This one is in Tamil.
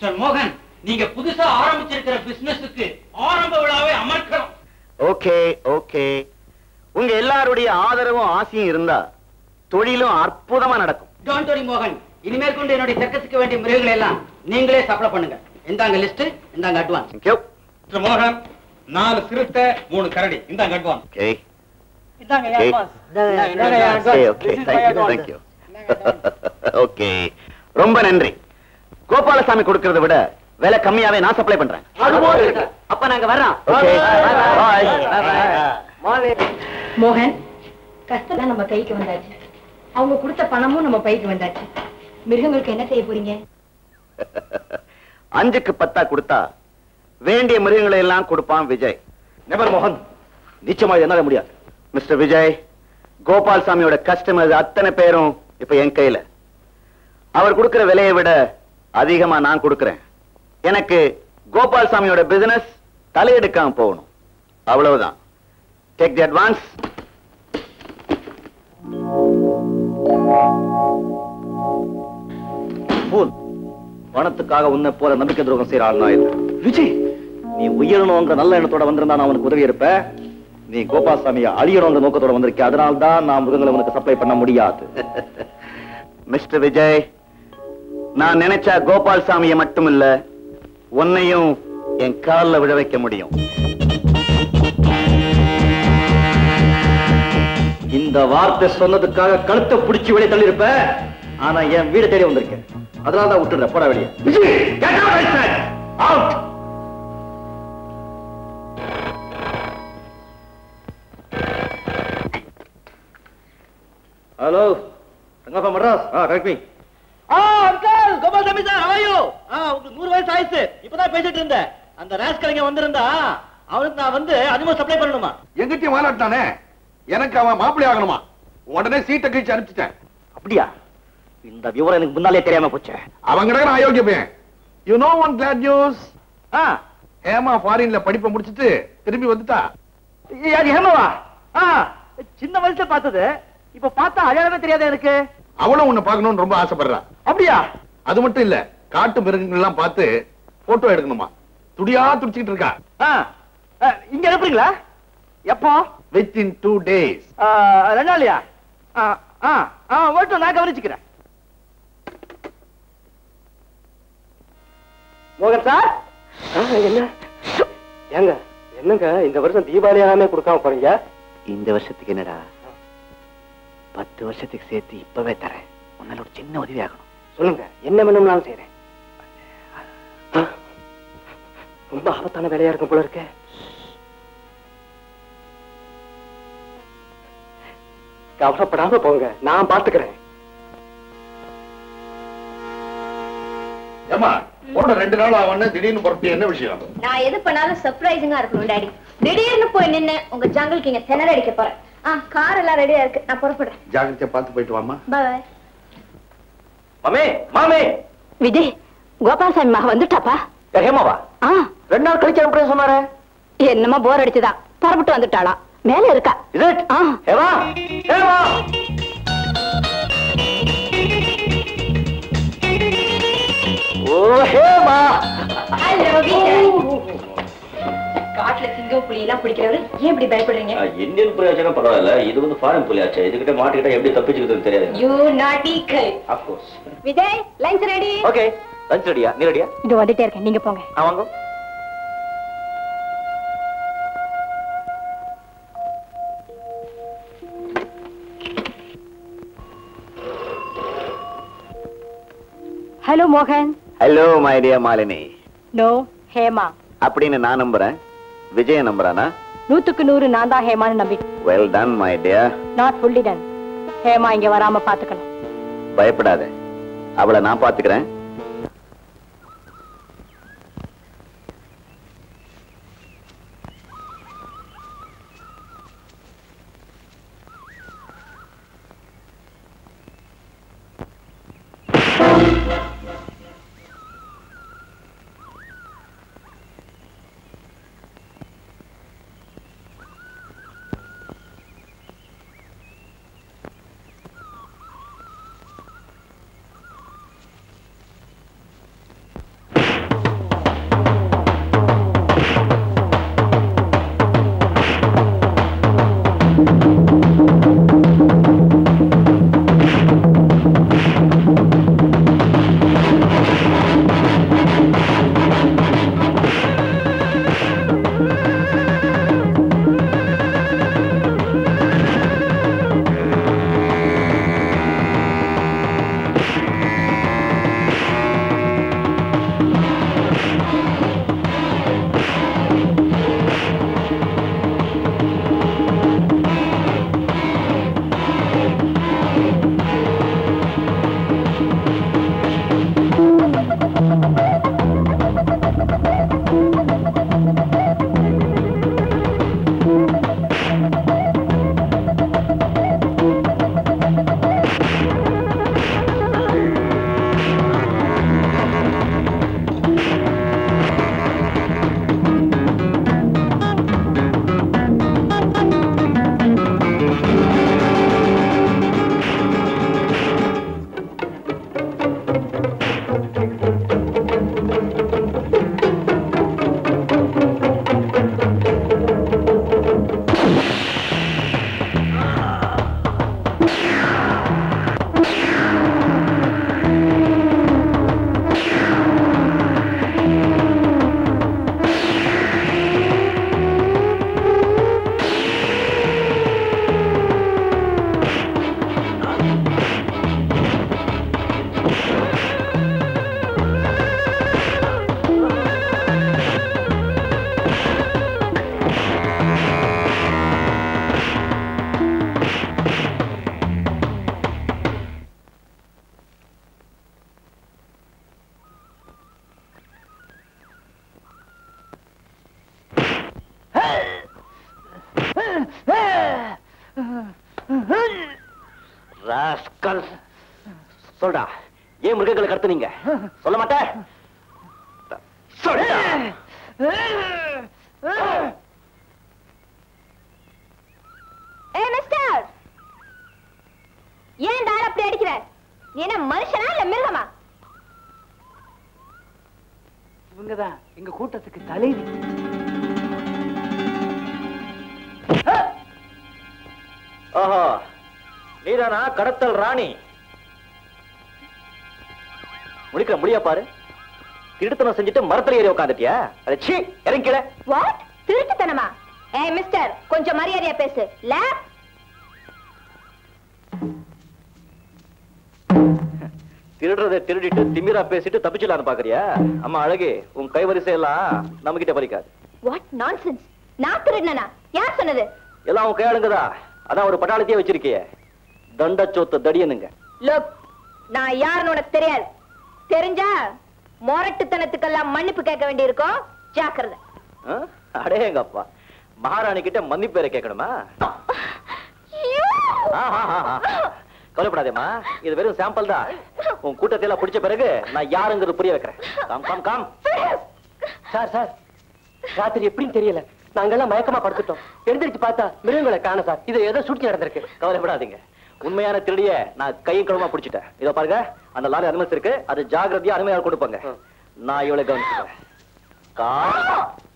மிஸ்டர் மோகன் நீங்க புதுசா ஆரம்பிச்சிருக்கிற பிசினஸுக்கு ஆரம்ப விழாவை அமர்க்கணும் ஓகே ஓகே உங்க எல்லாருடைய ஆதரவும் ஆசையும் இருந்தா தொழிலும் அற்புதமா நடக்கும் டோன்ட் வரி மோகன் இனிமேல் கொண்டு என்னுடைய சர்க்கஸுக்கு வேண்டிய மிருகங்களை எல்லாம் நீங்களே சப்ளை பண்ணுங்க இந்தாங்க லிஸ்ட் இந்தாங்க அட்வான்ஸ் தேங்க்யூ மிஸ்டர் மோகன் நாலு சிறுத்தை மூணு கரடி இந்தாங்க அட்வான்ஸ் ஓகே இந்தாங்க Okay. advance. Okay okay thank you thank you okay ரொம்ப நன்றி கோபாலசாமி கொடுக்கறத விட விலை கம்மியாவே நான் சப்ளை பண்றேன் அப்ப நாங்க வர்றோம் ஓகே மோகன் கஷ்டம் நம்ம கைக்கு வந்தாச்சு அவங்க கொடுத்த பணமும் நம்ம பைக்கு வந்தாச்சு மிருகங்களுக்கு என்ன செய்ய போறீங்க அஞ்சுக்கு பத்தா கொடுத்தா வேண்டிய மிருகங்களை எல்லாம் கொடுப்பான் விஜய் நெவர் மோகன் நிச்சயமா இது என்னால முடியாது மிஸ்டர் விஜய் கோபால் சாமியோட கஸ்டமர்ஸ் அத்தனை பேரும் இப்ப என் கையில அவர் கொடுக்கிற விலையை விட அதிகமா நான் கொடுக்கிறேன் எனக்கு கோபால் சாமியோட பிசினஸ் தலையெடுக்காம போகணும் அவ்வளவுதான் டேக் தி அட்வான்ஸ் ஃபூல் பணத்துக்காக உன்னை போல நம்பிக்கை துரோகம் செய்யற ஆள் நான் இல்ல விஜய் நீ உயரணுங்கிற நல்ல எண்ணத்தோட வந்திருந்தா நான் உனக்கு உதவி இருப்பேன் நீ கோபாசாமியை அழியணுங்கிற நோக்கத்தோட வந்திருக்க அதனால தான் நான் மிருகங்களை உனக்கு சப்ளை பண்ண முடியாது மிஸ்டர் விஜய் நான் நினைச்சா கோபால் சாமியை மட்டும் இல்ல உன்னையும் என் கால்ல விழ வைக்க முடியும் இந்த வார்த்தை சொன்னதுக்காக கழுத்தை பிடிச்சி வெளியே தள்ளியிருப்ப ஆனா என் வீடு தேடி வந்திருக்கேன் அதனால தான் விட்டுடுறேன் போட வெளியே Vijay get out, I said. Out. Hello Rangappa Madras ஆ கரெக்ட் மீ ஆ அங்கிள் கோபால்சாமி சார் ஹவாயோ ஆ உங்களுக்கு நூறு வயசு ஆயிடுச்சு இப்பதான் பேசிட்டு இருந்தேன் அந்த ராஸ்கலிங்க வந்திருந்தா அவனுக்கு நான் வந்து அதிகமா சப்ளை பண்ணணுமா எங்கிட்டயும் வாலாட்டானே எனக்கு அவன் மாப்பிள்ளை ஆகணுமா உடனே சீட்டை கழிச்சு அனுப்பிச்சிட்டேன் அப்படியா இந்த விவரம் எனக்கு முன்னாலே தெரியாம போச்சு அவங்க நான் அயோக்கிய பையன் you know one glad news ஆ ஏமா ஃபாரின்ல படிப்பை முடிச்சிட்டு திரும்பி வந்துட்டா அது ஹேமவா ஆ சின்ன வயசுல பார்த்தது இப்ப பார்த்தா அடையாளமே தெரியாத எனக்கு அவளும் உன்னை பார்க்கணும்னு ரொம்ப ஆசைப்படுறா அப்படியா அது மட்டும் இல்ல காட்டு மிருகங்கள் எல்லாம் பார்த்து போட்டோ எடுக்கணுமா துடியா துடிச்சிட்டு இருக்கா ஆ ஆ, இங்க அனுப்புறீங்களா எப்போ வித் இன் டூ டேஸ் ஆ, ரெண்டு நாளையா ஆ ஆ ஆ ஓட்டும் நான் கவனிச்சுக்கிறேன் மோகன் சார் என்ன ஏங்க என்னங்க இந்த வருஷம் தீபாவளி எல்லாமே கொடுக்காம போறீங்க இந்த வருஷத்துக்கு என்னடா பத்து வருஷத்துக்கு சேர்த்து இப்பவே தரேன் உன்னால ஒரு சின்ன உதவி ஆகணும் சொல்லுங்க என்ன வேணும்னாலும் செய்யறேன் ஆ, ரொம்ப ஆபத்தான வேலையா இருக்கும் போல இருக்க கவலைப்படாம போங்க நான் பாத்துக்கிறேன் ஏமா போன ரெண்டு நாள் ஆவன்னு திடீர்னு புறப்பட்டு என்ன விஷயம் நான் எது பண்ணாலும் சர்ப்ரைசிங்கா இருக்கணும் டாடி திடீர்னு போய் நின்னு உங்க ஜங்கிள் கிங்க திணற அடிக்க போறேன் ஆ கார் எல்லாம் ரெடியா இருக்கு நான் புறப்படுறேன் ஜாகிரதையா பார்த்து போயிட்டு வாமா பாய் மாமே மாமே விஜய் கோபாலசாமி மக வந்துட்டாப்பா ஹேமாவா ஆ ரெண்டு நாள் கழிச்சு அனுப்புறேன் சொன்னாரே என்னமோ போர் அடிச்சுதான் புறப்பட்டு வந்துட்டாளா மேல இருக்கா Is it? ஆ ஹேமா ஹேமா ஓ ஹேமா ஹலோ விஜய் காட்டுல சிங்கம் புலி எல்லாம் பிடிக்கிறவரு ஏன் இப்படி பயப்படுறீங்க இந்தியன் புலியாச்சுன்னா பரவாயில்ல இது வந்து ஃபாரின் புலியாச்சு இதுகிட்ட மாட்டிக்கிட்டா எப்படி தப்பிச்சுக்கிறதுன்னு தெரியாது you naughty girl of course Vijay lunch ready okay lunch ரெடியா நீ ரெடியா இது வந்துட்டே இருக்கேன் நீங்க போங்க ஆ வாங்க ஹலோ மோகன் hello my dear Malini no Hema அப்படின்னு நான் நம்புறேன் விஜய நம்புறானா நூத்துக்கு நூறு நான் தான் ஹேமான்னு நம்பி well done my dear not fully done Hema இங்க வராம பாத்துக்கணும் பயப்படாத அவளை நான் பாத்துக்கிறேன் ராஸ்கல் சொல்டா ஏன் மிருகங்களை கடத்துனீங்க சொல்ல மாட்டேன் சொல்டா ஏ மிஸ்டர் ஏன் இந்த ஆள் அப்படி அடிக்கிற நீ என்ன மனுஷனா இல்ல மிருகமா இவங்கதான் எங்க கூட்டத்துக்கு தலைவி ஓஹோ நீதானா கடத்தல் ராணி முடிக்கிற முடியா பாரு திருத்தனம் செஞ்சுட்டு மரத்துல ஏறி உட்காந்துட்டியா அட சீ இறங்கிட வாட் திருட்டுத்தனமா ஏ மிஸ்டர் கொஞ்சம் மரியாதையா பேசு ல திருடுறதை திருடிட்டு திமிரா பேசிட்டு தப்பிச்சலான்னு பாக்குறியா அம்மா அழகே உன் கைவரிசை எல்லாம் நம்ம கிட்ட பறிக்காது வாட் நான்சென்ஸ் நான் திருடனா யார் சொன்னது எல்லாம் உன் கையாளுங்கதா அதான் ஒரு பட்டாளத்தையே வச்சிருக்கியே தண்டச்சோத்து தடியனுங்க லுக் நான் யாருன்னு உனக்கு தெரியாது தெரிஞ்சா மொரட்டுத்தனத்துக்கெல்லாம் மன்னிப்பு கேட்க வேண்டியிருக்கும் ஜாக்கிரதை ஆ? அடேங்கப்பா மகாராணி கிட்ட மன்னிப்பு பேரை கேட்கணுமா ஆஹாஹாஹா. கவலைப்படாதேம்மா இது வெறும் சாம்பிள் தான் உன் கூட்டத்தை எல்லாம் பிடிச்ச பிறகு நான் யாருங்கிறது புரிய வைக்கிறேன் calm calm calm sir sir ராத்திரி எப்படின்னு தெரியல நாங்கெல்லாம் மயக்கமா படுத்துட்டோம் எழுந்திருச்சு பார்த்தா மிருகங்களை காண சார் இது ஏதோ சுட்டி நடந்திருக்கு கவலைப்படாதீங்க உண்மையான திருடிய நான் கையும் களவுமா பிடிச்சிட்டேன் இதோ பாருங்க அந்த லாரி அனுமதி இருக்கு அது ஜாகிரதையா அனுமையா கொடுப்பாங்க நான் இவளை கவனிச்சுக்கிறேன் கா